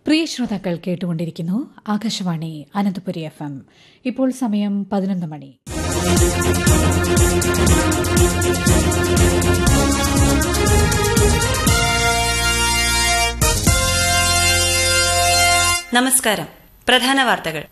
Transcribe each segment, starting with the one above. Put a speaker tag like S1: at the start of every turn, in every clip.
S1: പ്രിയ ശ്രോതാക്കൾ കേട്ടുകൊണ്ടിരിക്കുന്നു Akashvani Ananthapuri F M ഇപ്പോൾ സമയം പതിനൊന്ന് മണി
S2: നമസ്കാരം പ്രധാന വാർത്തകൾ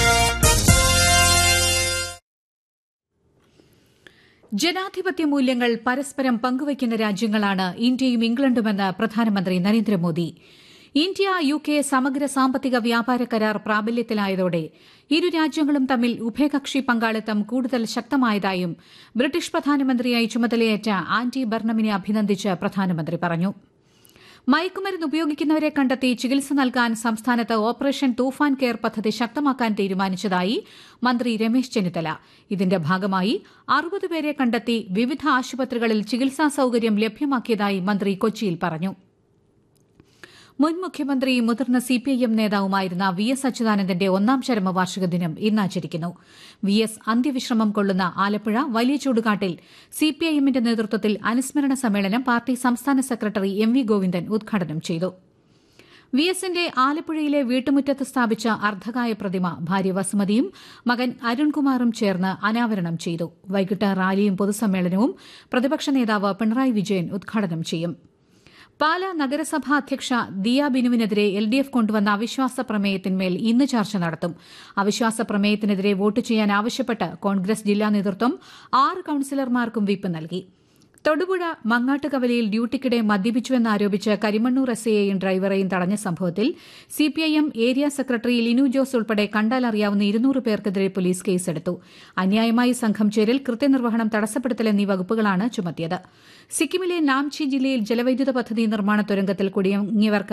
S1: ജനാധിപത്യ മൂല്യങ്ങൾ പരസ്പരം പങ്കുവയ്ക്കുന്ന രാജ്യങ്ങളാണ് ഇന്ത്യയും ഇംഗ്ലണ്ടുമെന്ന് പ്രധാനമന്ത്രി നരേന്ദ്രമോദി ഇന്ത്യ യു കെ സമഗ്ര സാമ്പത്തിക വ്യാപാര കരാർ പ്രാബല്യത്തിലായതോടെ ഇരു രാജ്യങ്ങളും തമ്മിൽ ഉഭയകക്ഷി പങ്കാളിത്തം കൂടുതൽ ശക്തമായതായും ബ്രിട്ടീഷ് പ്രധാനമന്ത്രിയായി ചുമതലയേറ്റ ആന്റി ബർണമിനെ അഭിനന്ദിച്ച് പ്രധാനമന്ത്രി പറഞ്ഞു മയക്കുമരുന്ന് ഉപയോഗിക്കുന്നവരെ കണ്ടെത്തി ചികിത്സ നൽകാൻ സംസ്ഥാനത്ത് ഓപ്പറേഷൻ തൂഫാൻ കെയർ പദ്ധതി ശക്തമാക്കാൻ തീരുമാനിച്ചതായി മന്ത്രി രമേശ് ചെന്നിത്തല ഇതിന്റെ ഭാഗമായി അറുപത് പേരെ കണ്ടെത്തി വിവിധ ആശുപത്രികളിൽ ചികിത്സാ സൌകര്യം ലഭ്യമാക്കിയതായി മന്ത്രി കൊച്ചിയിൽ പറഞ്ഞു മുൻ മുഖ്യമന്ത്രി മുതിർന്ന സിപിഐഎം നേതാവുമായിരുന്ന വി എസ് അച്യുതാനന്ദന്റെ ഒന്നാം ചരമവാർഷിക ദിനം ഇന്ന് ആചരിക്കുന്നു വി എസ് അന്ത്യവിശ്രമം കൊള്ളുന്ന ആലപ്പുഴ വലിയ ചൂടുകാട്ടിൽ സിപിഐഎമ്മിന്റെ നേതൃത്വത്തിൽ അനുസ്മരണ സമ്മേളനം പാർട്ടി സംസ്ഥാന സെക്രട്ടറി എം വി ഗോവിന്ദൻ ഉദ്ഘാടനം ചെയ്തു വി എസിന്റെ ആലപ്പുഴയിലെ വീട്ടുമുറ്റത്ത് സ്ഥാപിച്ച അർദ്ധകായ പ്രതിമ ഭാര്യ വസുമതിയും മകൻ അരുൺകുമാറും ചേർന്ന് അനാവരണം ചെയ്തു വൈകിട്ട് റാലിയും പൊതുസമ്മേളനവും പ്രതിപക്ഷ നേതാവ് പിണറായി വിജയൻ ഉദ്ഘാടനം ചെയ്യും പാലാ നഗരസഭാ അധ്യക്ഷ ദിയ ബിനുവിനെതിരെ എൽ ഡി എഫ് കൊണ്ടുവന്ന അവിശ്വാസ പ്രമേയത്തിന്മേൽ ഇന്ന് ചർച്ച നടത്തും അവിശ്വാസ പ്രമേയത്തിനെതിരെ വോട്ട് ചെയ്യാൻ ആവശ്യപ്പെട്ട് കോൺഗ്രസ് ജില്ലാ നേതൃത്വം ആറ് കൌൺസിലർമാർക്കും വിപ്പ് നൽകി തൊടുപുഴ മങ്ങാട്ടുകവലയിൽ ഡ്യൂട്ടിക്കിടെ മദ്യപിച്ചുവെന്നാരോപിച്ച് കരിമണ്ണൂർ എസ് ഐയെയും ഡ്രൈവറെയും തടഞ്ഞ സംഭവത്തിൽ സിപിഐഎം ഏരിയ സെക്രട്ടറി ലിനു ജോസ് ഉൾപ്പെടെ കണ്ടാലറിയാവുന്ന ഇരുന്നൂറ് പേർക്കെതിരെ പോലീസ് കേസെടുത്തു അന്യായമായി സംഘം ചേരൽ കൃത്യനിർവഹണം തടസ്സപ്പെടുത്തൽ എന്നീ വകുപ്പുകളാണ് ചുമത്തിയത് സിക്കിമിലെ നാംചി ജില്ലയിൽ ജലവൈദ്യുത പദ്ധതി നിർമ്മാണ തുരങ്കത്തിൽ കുടുങ്ങിയവർക്ക്